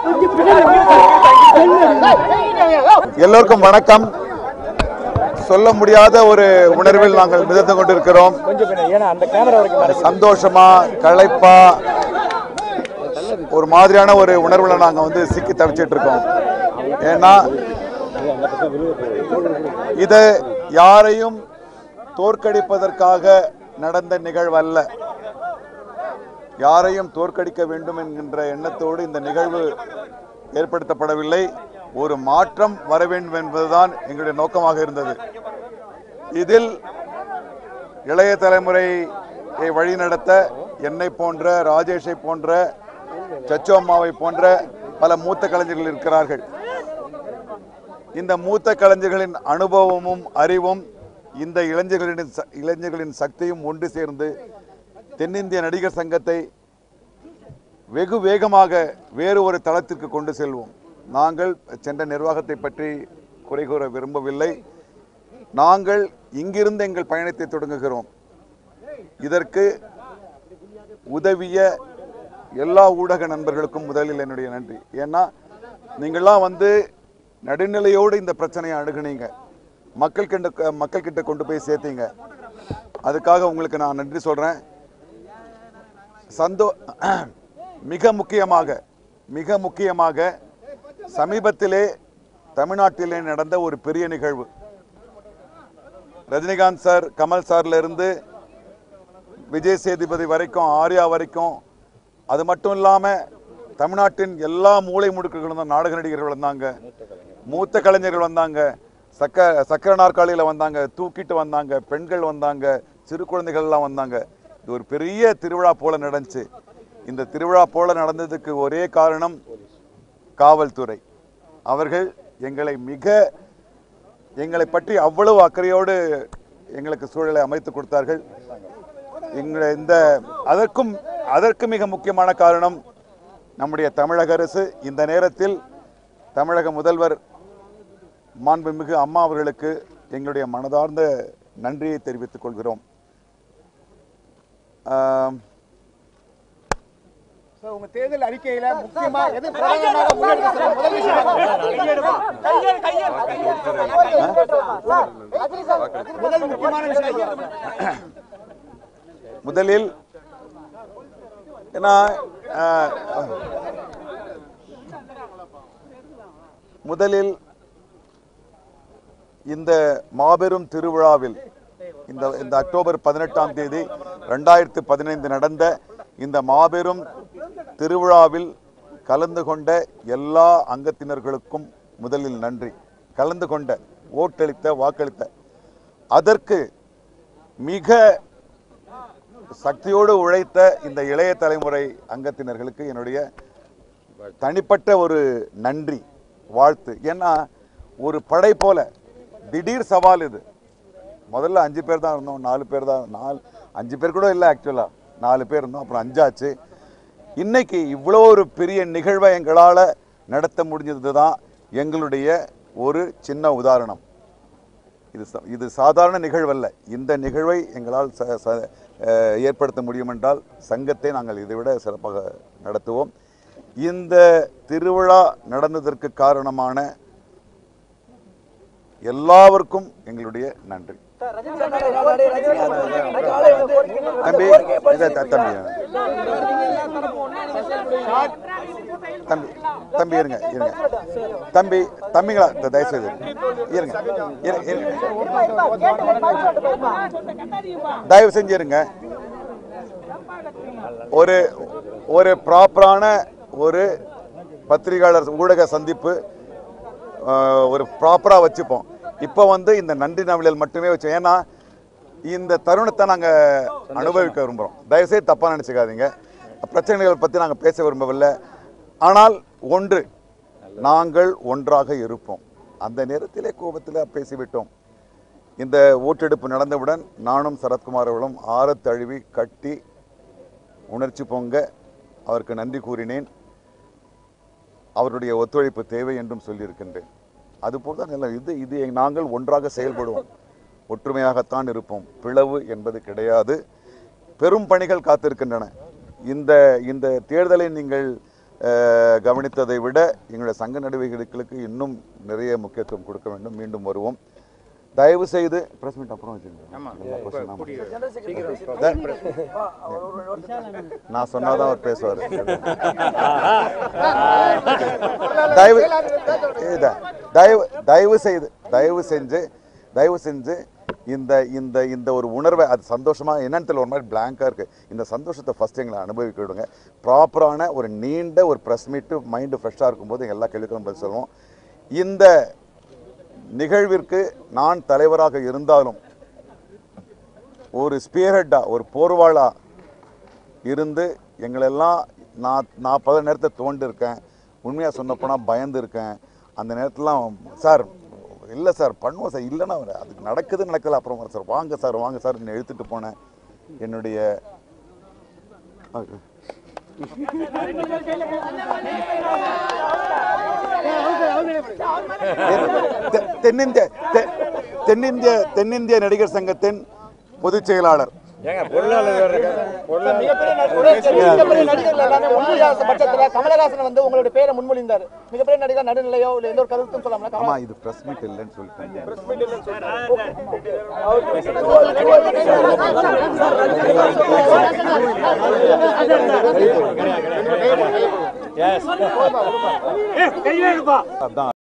எல்லோருக்கும் வணக்கம் சொல்ல முடியாத ஒரு உணர்வில் நாங்கள் மிதந்து கொண்டிருக்கிறோம் கொஞ்சம் பின்ன ஏன்னா அந்த கேமரா வரைக்கும் மறைச்சு சந்தோஷமா களைப்பா ஒரு மாதிரியான ஒரு உணர்வுல நாங்க வந்து சிக்கி தவிச்சிட்டு இருக்கோம் ஏன்னா இது யாரையும் தோற்கடிப்பதற்காக நடந்த நிகழ்வு அல்ல யாரையும் தோற்கடிக்க வேண்டும் என்கின்ற எண்ணத்தோடு இந்த நிகழ்வு ஏற்படுத்தப்படவில்லை ஒரு மாற்றம் வர வேண்டும் என்பதுதான் எங்களுடைய நோக்கமாக இருந்தது இதில் இளைய தலைமுறையை வழிநடத்த என்னை போன்ற ராஜேஷை போன்ற சச்சோம்மாவை போன்ற பல மூத்த கலைஞர்கள் இருக்கிறார்கள் இந்த மூத்த கலைஞர்களின் அனுபவமும் அறிவும் இந்த இளைஞர்களின் ச- இளைஞர்களின் சக்தியும் ஒன்று சேர்ந்து தென்னிந்திய நடிகர் சங்கத்தை வெகு வேகமாக வேறு ஒரு தளத்திற்கு கொண்டு செல்வோம் நாங்கள் சென்ற நிர்வாகத்தை பற்றி குறை கூற விரும்பவில்லை நாங்கள் இங்கிருந்து எங்கள் பயணத்தை தொடங்குகிறோம் இதற்கு உதவிய எல்லா ஊடக நண்பர்களுக்கும் முதலில் என்னுடைய நன்றி ஏன்னா நீங்கள்லாம் வந்து நடுநிலையோடு இந்த பிரச்சனையை அணுகுனீங்க மக்கள் கிட்ட மக்கள் கிட்ட கொண்டு போய் சேர்த்தீங்க அதுக்காக உங்களுக்கு நான் நன்றி சொல்றேன் சந்தோ மிக முக்கியமாக மிக முக்கியமாக சமீபத்திலே தமிழ்நாட்டிலே நடந்த ஒரு பெரிய நிகழ்வு ரஜினிகாந்த் சார் கமல் சார்ல இருந்து விஜய் சேதுபதி வரைக்கும் ஆர்யா வரைக்கும் அது மட்டும் இல்லாம தமிழ்நாட்டின் எல்லா மூலை முடுக்குகளும் தான் நாடக நடிகர்கள் வந்தாங்க மூத்த கலைஞர்கள் வந்தாங்க சக்க சக்கர நாற்காலியில் வந்தாங்க தூக்கிட்டு வந்தாங்க பெண்கள் வந்தாங்க சிறு குழந்தைகள்லாம் வந்தாங்க இது ஒரு பெரிய திருவிழா போல நடந்துச்சு இந்த திருவிழா போல நடந்ததுக்கு ஒரே காரணம் காவல்துறை அவர்கள் எங்களை மிக எங்களை பற்றி அவ்வளவு அக்கறையோடு எங்களுக்கு சூழலை அமைத்து கொடுத்தார்கள் எங்களை இந்த அதற்கும் அதற்கு மிக முக்கியமான காரணம் நம்முடைய தமிழக அரசு இந்த நேரத்தில் தமிழக முதல்வர் மாண்புமிகு அம்மா அவர்களுக்கு எங்களுடைய மனதார்ந்த நன்றியை தெரிவித்துக் கொள்கிறோம் ஆம், சார், உங்க தேர்தல் அறிக்கையில முக்கியமா எது பிரதானமாக முன்னெடுக்க சொல்ல முதல் விஷயம் முதல் முக்கியமான விஷயம் முதலில் ஏன்னா ஆஹ், முதலில் இந்த மாபெரும் திருவிழாவில் இந்த இந்த அக்டோபர் பதினெட்டாம் தேதி ரெண்டாயிரத்து பதினைந்து நடந்த இந்த மாபெரும் திருவிழாவில் கலந்து கொண்ட எல்லா அங்கத்தினர்களுக்கும் முதலில் நன்றி கலந்து கொண்ட ஓட்டளித்த வாக்களித்த அதற்கு மிக சக்தியோடு உழைத்த இந்த இளைய தலைமுறை அங்கத்தினர்களுக்கு என்னுடைய தனிப்பட்ட ஒரு நன்றி வாழ்த்து ஏன்னா ஒரு படை போல திடீர் சவால் இது முதல்ல அஞ்சு பேர் தான் இருந்தோம் நாலு பேர் தான் நாலு அஞ்சு பேர் கூட இல்லை ஆக்சுவலாக நாலு பேர் இருந்தோம் அப்புறம் அஞ்சாச்சு இன்னைக்கு இவ்வளோ ஒரு பெரிய நிகழ்வை எங்களால் நடத்த முடிஞ்சது தான் எங்களுடைய ஒரு சின்ன உதாரணம் இது ச- இது சாதாரண நிகழ்வல்ல இந்த நிகழ்வை எங்களால் ச- ச- அஹ் ஏற்படுத்த முடியும் என்றால் சங்கத்தை நாங்கள் இதைவிட சிறப்பாக நடத்துவோம் இந்த திருவிழா நடந்ததற்கு காரணமான எல்லாருக்கும் எங்களுடைய நன்றி தம்பி இதை த- தம்பி தம்பி தம்பி இருங்க இருங்க தம்பி தம்பிங்களா த- தயவு செய்து இருங்க இரு- இருங்க தயவு செஞ்சு இருங்க ஒரு ஒரு ப்ராப்பரான ஒரு பத்திரிகையாளர் ஊடக சந்திப்பு ஆஹ், ஒரு ப்ராப்பராக வச்சுப்போம் இப்போ வந்து இந்த நன்றி நவிழல் மட்டுமே வச்சோம் ஏன்னா இந்த தருணத்தை நாங்கள் அனுபவிக்க விரும்புகிறோம் தயவுசெய்து தப்பாக நினச்சிக்காதீங்க பிரச்சனைகள் பற்றி நாங்கள் பேச விரும்பவில்லை ஆனால் ஒன்று நாங்கள் ஒன்றாக இருப்போம் அந்த நேரத்திலே கோபத்தில் பேசிவிட்டோம் இந்த ஓட்டெடுப்பு நடந்தவுடன் நானும் சரத்குமார் அவர்களும் ஆறத் தழுவி கட்டி உணர்ச்சி பொங்க அவருக்கு நன்றி கூறினேன் அவருடைய ஒத்துழைப்பு தேவை என்றும் சொல்லியிருக்கின்றேன் அதுபோல் தான் எல்லாம் இது இது நாங்கள் ஒன்றாக செயல்படுவோம் ஒற்றுமையாகத்தான் இருப்போம் பிளவு என்பது கிடையாது பெரும் பணிகள் காத்திருக்கின்றன இந்த இந்த தேர்தலை நீங்கள் அஹ், கவனித்ததை விட எங்களுடைய சங்க நடவடிக்கைகளுக்கு இன்னும் நிறைய முக்கியத்துவம் கொடுக்க வேண்டும் மீண்டும் வருவோம் தயவு செய்து பிரஸ் மீட் அப்புறம் வச்சுருங்க நான் சொன்னாதான் அவர் பேசுவார் தயவு இத- தயவு தயவு செய்து தயவு செஞ்சு தயவு செஞ்சு இந்த இந்த இந்த ஒரு உணர்வை அது சந்தோஷமா என்னன்னு தெரியல ஒரு மாதிரி பிளாங்காக இருக்கு இந்த சந்தோஷத்தை ஃபர்ஸ்ட் எங்களை அனுபவிக்க விடுங்க ப்ராப்பரான ஒரு நீண்ட ஒரு ப்ரெஸ் மீட்டு மைண்டு ஃப்ரெஷ்ஷாக இருக்கும்போது எங்கள் எல்லா கேள்விகளும் பதில் சொல்லுவோம் இந்த நிகழ்விற்கு நான் தலைவராக இருந்தாலும் ஒரு ஸ்பியர்ஹெட்டா ஒரு போர்வாளா இருந்து எங்களெல்லாம் நான் நான் பல நேரத்தை தோண்டிருக்கேன் உண்மையாக சொன்னப்போனால் பயந்து இருக்கேன் அந்த நேரத்துலாம் சார் இல்லை சார் பண்ணுவோம் சார் இல்லைன்னா அதுக்கு நடக்குது நடக்கல அப்புறம் வரேன் சார் வாங்க சார் வாங்க சார் என்னை எழுத்துட்டு போனேன் என்னுடைய தெ- தென்னிந்திய தெ- தென்னிந்திய தென்னிந்திய நடிகர் சங்கத்தின் பொதுச் செயலாளர் மிகப்பெரிய நடிகர் மிகப்பெரிய நடிகர்கள் எல்லாமே முன்மொழியாத பட்சத்துல கமலஹாசன் வந்து உங்களுடைய பேரை முன்மொழிந்தார் மிகப்பெரிய நடிகர் நடுநிலையோ இல்ல எந்த ஒரு கருத்தும் சொல்லாமல ஆமா இது பிரஸ் மீட் இல்லைன்னு சொல்லிட்டேன் அதான்